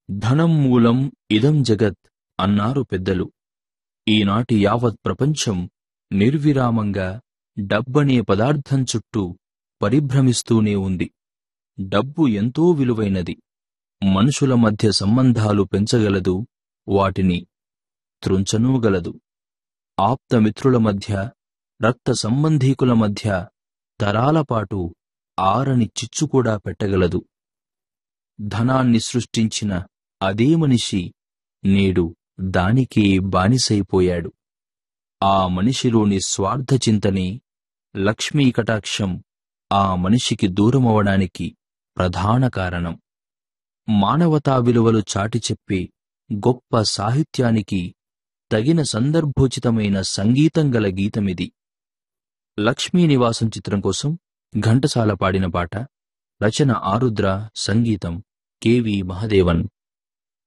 ధనం మూలం ఇదం జగత్ అన్నారు పెద్దలు ఈనాటి యావత్ ప్రపంచం నిర్విరామంగా డబ్బనే పదార్థం చుట్టూ పరిభ్రమిస్తూనే ఉంది డబ్బు ఎంతో విలువైనది మనుషుల మధ్య సంబంధాలు పెంచగలదు వాటిని త్రుంచనూగలదు ఆప్తమిత్రుల మధ్య రక్త సంబంధీకుల మధ్య తరాలపాటు ఆరని చిచ్చు కూడా పెట్టగలదు ధనాన్ని సృష్టించిన అదే మనిషి నేడు దానికే బానిసైపోయాడు ఆ మనిషిలోని స్వార్థ చింతనే లక్ష్మీ కటాక్షం ఆ మనిషికి దూరమవడానికి ప్రధాన కారణం మానవతా విలువలు చాటి చెప్పే గొప్ప సాహిత్యానికి తగిన సందర్భోచితమైన సంగీతం గల గీతమిది లక్ష్మీ నివాసం చిత్రం కోసం ఘంటసాల పాడిన పాట రచన ఆరుద్ర సంగీతం కెవి మహదేవన్